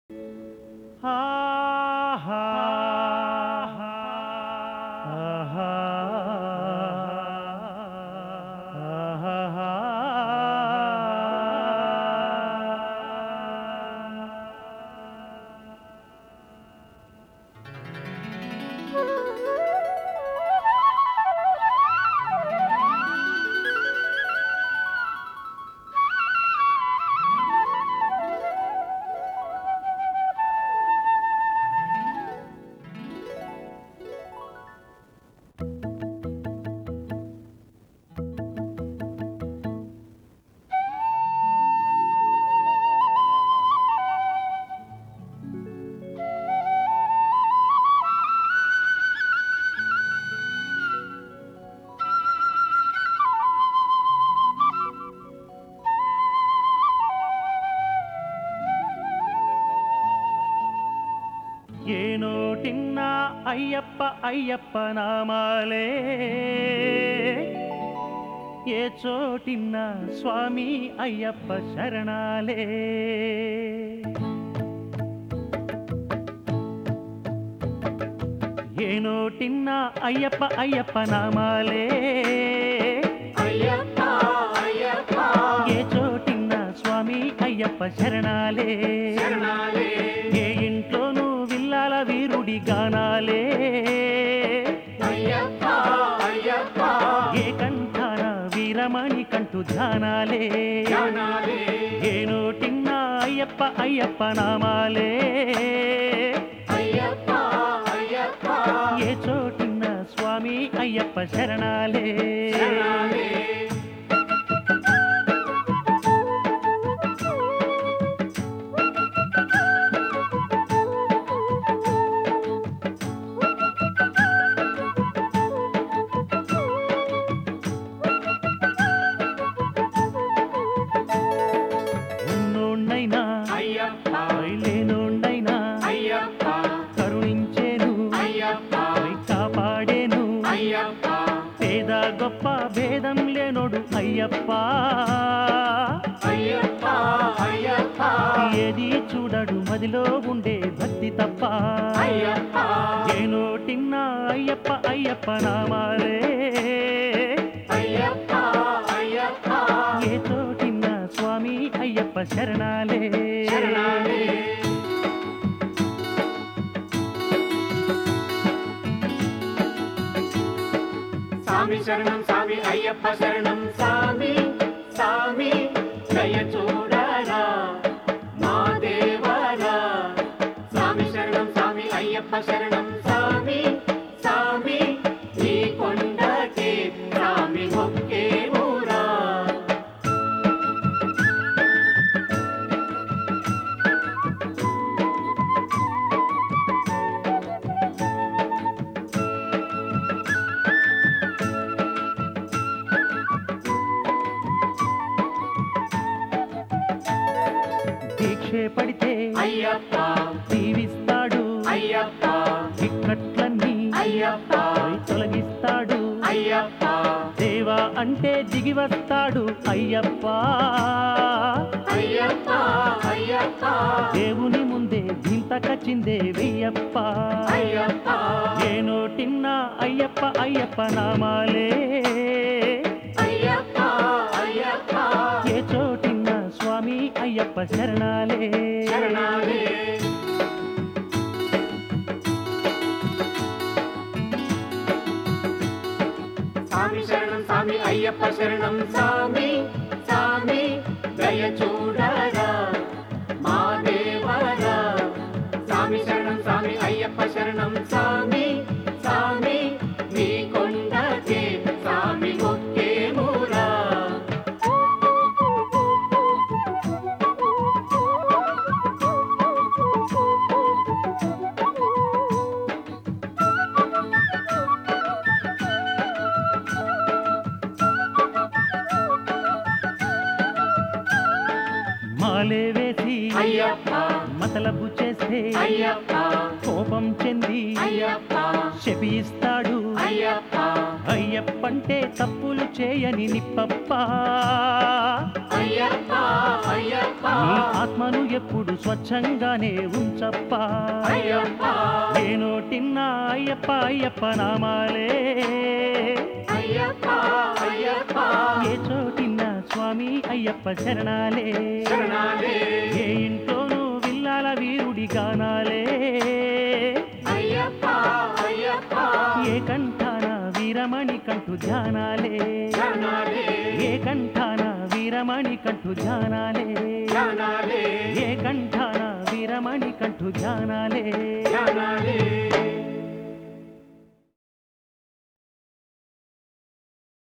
ఏ నోటిన్నా అయ్యప్ప అయ్యప్ప నామాలే ఏ చోటిన్నా స్వామి అయ్యప్ప శరణాలే ఏ నోటిన్నా అయ్యప్ప అయ్యప్ప నామాలే అయ్యప్ప అయ్యప్ప ఏ చోటిన్నా స్వామి అయ్యప్ప శరణాలే శరణాలే ఏ ఇంట్లోనూ విల్లాల వీరుడి గానాలే అయ్యప్ప అయ్యప్ప ఏ కంఠాన వీరమణి కంటు ధ్యానాలే జ్ఞానాలే ఏ నోటిన్నా అయ్యప్ప అయ్యప్ప నామాలే అయ్యప్ప అయ్యప్ప ఏ చోటిన్న స్వామి అయ్యప్ప శరణాలే శరణాలే ఉన్నోణ్ణైనా అయ్యప్ప లేనోణ్ణైనా అయ్యప్ప కరుణించేను అయ్యప్ప కాపాడేను అయ్యప్ప పేద గొప్ప భేదం లేనోడు అయ్యప్ప అయ్యప్ప అయ్యప్ప ఏది చూడడు మదిలో ఉండే భక్తి తప్ప అయ్యప్ప ఏ నోటిన్నా అయ్యప్ప అయ్యప్ప నామాలే అయ్యప్ప అయ్యప్ప ఏ చోటిన్న స్వామి అయ్యప్ప శరణాలే శరణాలే స్వామి శరణం స్వామి అయ్యప్ప శరణం స్వామి స్వామి దయ చూడరా మా దేవరా స్వామి శరణం స్వామి అయ్యప్ప శరణం స్వామి స్వామి నీ కొండకే స్వామి మొక్కే ఊరా దీక్షే పడితే అయ్యప్ప దీవిస్తాడు అయ్యప్ప ఇక్కట్లన్నీ అయ్యప్ప తొలగిస్తాడు అయ్యప్ప దేవా అంటే దిగి వస్తాడు అయ్యప్ప అయ్యప్ప అయ్యప్ప దేవుని ముందే దింతకచిందే వెయ్యప్ప అయ్యప్ప ఏ నోటిన్నా అయ్యప్ప అయ్యప్ప నామాలే అయ్యప్ప అయ్యప్ప ఏ చోటిన్నా స్వామి అయ్యప్ప శరణాలే శరణాలే స్వామి శరణం స్వామి అయ్యప్ప శరణం స్వామి స్వామి దయ చూడరా మా దేవరా స్వామి శరణం స్వామి అయ్యప్ప శరణం స్వామి స్వామి నీ కొండకే స్వామి మొక్కే మూరా మాలే వేసి అయ్యప్ప అయ్యప్ప మతలబు చేస్తే అయ్యప్ప కోపం చెంది అయ్యప్ప శపిస్తాడు అయ్యప్ప అయ్యప్పంటే తప్పులు చేయని నిప్పప్ప అయ్యప్ప అయ్యప్ప నీ ఆత్మను ఎప్పుడు స్వచ్ఛంగానే ఉంచప్ప అయ్యప్ప ఏ నోటిన్నా అయ్యప్ప అయ్యప్ప నామాలే అయ్యప్ప అయ్యప్ప ఏ చోటిన్నా స్వామి అయ్యప్ప శరణాలే శరణాలే ఏ ఇంట్లోనూ విల్లాల వీరుడి గానాలే అయ్యప్ప అయ్యప్ప ఏ కంఠాన వీరమణి కంఠు ధ్యానాలే శరణాలే ఏ కంఠాన వీరమణి కంఠు ధ్యానాలే శరణాలే ఏ కంఠాన వీరమణి కంఠు ధ్యానాలే శరణాలే